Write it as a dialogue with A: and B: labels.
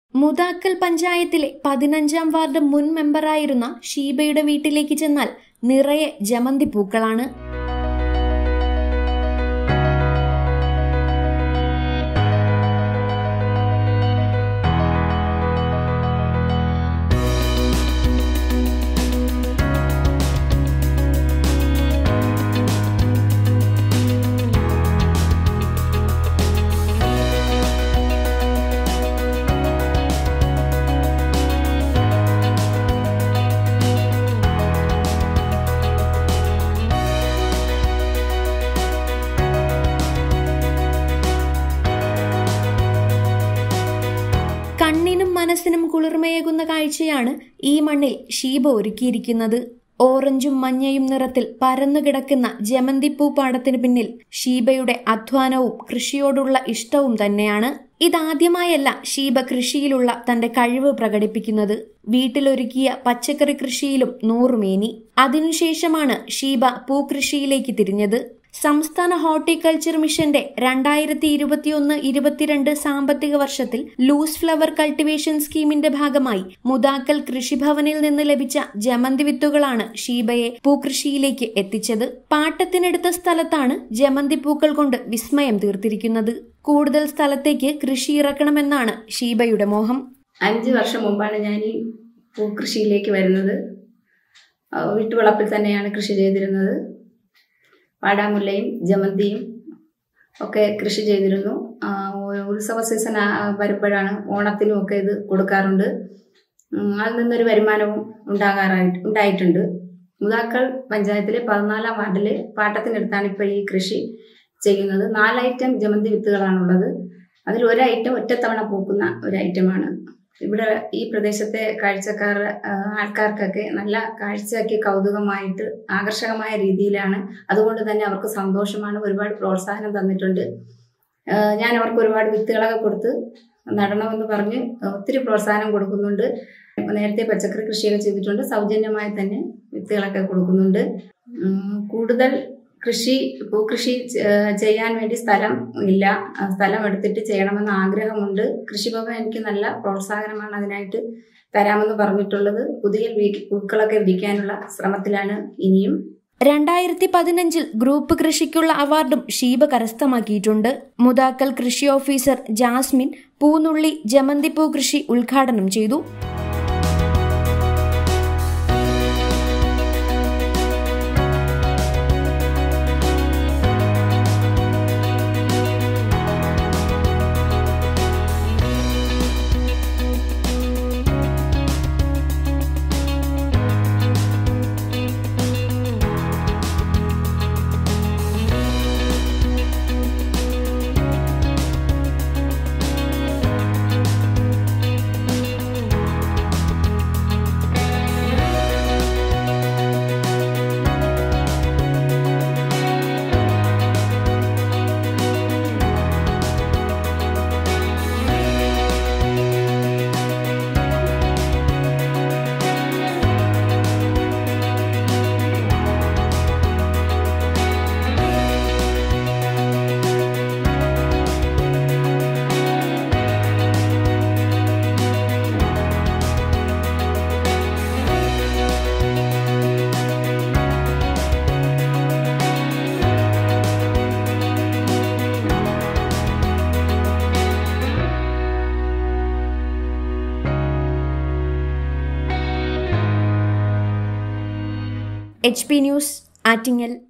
A: മുതാക്കൽ പഞ്ചായത്തിലെ പതിനഞ്ചാം വാർഡ് മുൻ മെമ്പറായിരുന്ന ഷീബയുടെ വീട്ടിലേക്ക് ചെന്നാൽ നിറയെ ജമന്തി പൂക്കളാണ് കണ്ണിനും മനസ്സിനും കുളിർമയേകുന്ന കാഴ്ചയാണ് ഈ മണ്ണിൽ ഷീബ ഒരുക്കിയിരിക്കുന്നത് ഓറഞ്ചും മഞ്ഞയും നിറത്തിൽ പരന്നുകിടക്കുന്ന ജമന്തിപ്പൂ പാടത്തിന് പിന്നിൽ ഷീബയുടെ അധ്വാനവും കൃഷിയോടുള്ള ഇഷ്ടവും തന്നെയാണ് ഇതാദ്യമായല്ല ഷീബ കൃഷിയിലുള്ള തന്റെ കഴിവ് പ്രകടിപ്പിക്കുന്നത് വീട്ടിലൊരുക്കിയ പച്ചക്കറി കൃഷിയിലും നൂറുമേനി അതിനുശേഷമാണ് ഷീബ പൂക്കൃഷിയിലേക്ക് തിരിഞ്ഞത് സംസ്ഥാന ഹോർട്ടിക്കൾച്ചർ മിഷന്റെ രണ്ടായിരത്തി ഇരുപത്തിയൊന്ന് ഇരുപത്തിരണ്ട് സാമ്പത്തിക വർഷത്തിൽ ലൂസ് ഫ്ലവർ കൾട്ടിവേഷൻ സ്കീമിന്റെ ഭാഗമായി മുതാക്കൽ കൃഷിഭവനിൽ നിന്ന് ലഭിച്ച ജമന്തി വിത്തുകളാണ് ഷീബയെ പൂക്കൃഷിയിലേക്ക് എത്തിച്ചത് പാട്ടത്തിനെടുത്ത സ്ഥലത്താണ് ജമന്തി പൂക്കൾ കൊണ്ട് വിസ്മയം തീർത്തിരിക്കുന്നത് കൂടുതൽ സ്ഥലത്തേക്ക് കൃഷി ഇറക്കണമെന്നാണ് ഷീബയുടെ മോഹം
B: അഞ്ച് വർഷം മുമ്പാണ് ഞാൻ ഈ പൂക്കൃഷിയിലേക്ക് വരുന്നത് ആ, വീട്ടുവളപ്പിൽ തന്നെയാണ് കൃഷി ചെയ്തിരുന്നത് വാടാമുല്ലയും ജമന്തിയും ഒക്കെ കൃഷി ചെയ്തിരുന്നു ആ, ഉ- ഉത്സവ സീസൺ ആ- വരുമ്പോഴാണ് ഓണത്തിനും ഒക്കെ ഇത് കൊടുക്കാറുണ്ട് ഉം, അതിൽ നിന്നൊരു വരുമാനവും ഉണ്ടാകാറായിട്ട് ഉണ്ടായിട്ടുണ്ട് മുതാക്കൾ പഞ്ചായത്തിലെ പതിനാലാം വാർഡിലെ പാട്ടത്തിനടുത്താണ് ഇപ്പോൾ ഈ കൃഷി ചെയ്യുന്നത് നാല് ഐറ്റം ജമന്തി വിത്തുകളാണുള്ളത് അതിൽ ഒരു ഐറ്റം ഒറ്റത്തവണ പൂക്കുന്ന ഒരു ഐറ്റമാണ് ഇവിടെ ഈ പ്രദേശത്തെ കാഴ്ചക്കാർ ആ, ആൾക്കാർക്കൊക്കെ നല്ല കാഴ്ചയ്ക്ക് കൗതുകമായിട്ട് ആകർഷകമായ രീതിയിലാണ് അതുകൊണ്ട് തന്നെ അവർക്ക് സന്തോഷമാണ് ഒരുപാട് പ്രോത്സാഹനം തന്നിട്ടുണ്ട് ആ, ഞാൻ അവർക്ക് ഒരുപാട് വിത്തുകളൊക്കെ കൊടുത്ത് നടണമെന്ന് പറഞ്ഞ് ഒത്തിരി പ്രോത്സാഹനം കൊടുക്കുന്നുണ്ട് ഇപ്പൊ നേരത്തെ പച്ചക്കറി കൃഷിയൊക്കെ ചെയ്തിട്ടുണ്ട് സൗജന്യമായി തന്നെ വിത്തുകളൊക്കെ കൊടുക്കുന്നുണ്ട് ഉം, കൂടുതൽ കൃഷി പൂക്കൃഷി ചെ- ചെയ്യാൻ വേണ്ടി സ്ഥലം ഇല്ല ആ സ്ഥലം എടുത്തിട്ട് ചെയ്യണമെന്ന് ആഗ്രഹമുണ്ട് കൃഷിഭവൻ എനിക്ക് നല്ല പ്രോത്സാഹനമാണ് അതിനായിട്ട് തരാമെന്ന് പറഞ്ഞിട്ടുള്ളത് പുതിയ വീ- പൂക്കളൊക്കെ വിരിക്കാനുള്ള ശ്രമത്തിലാണ് ഇനിയും
A: രണ്ടായിരത്തി പതിനഞ്ചിൽ ഗ്രൂപ്പ് കൃഷിക്കുള്ള അവാർഡും ഷീബ കരസ്ഥമാക്കിയിട്ടുണ്ട് മുതാക്കൽ കൃഷി ഓഫീസർ ജാസ്മിൻ പൂനുള്ളി ജമന്തിപ്പൂ കൃഷി ഉദ്ഘാടനം ചെയ്തു എച്ച് പി ന്യൂസ് ആറ്റിങ്ങൽ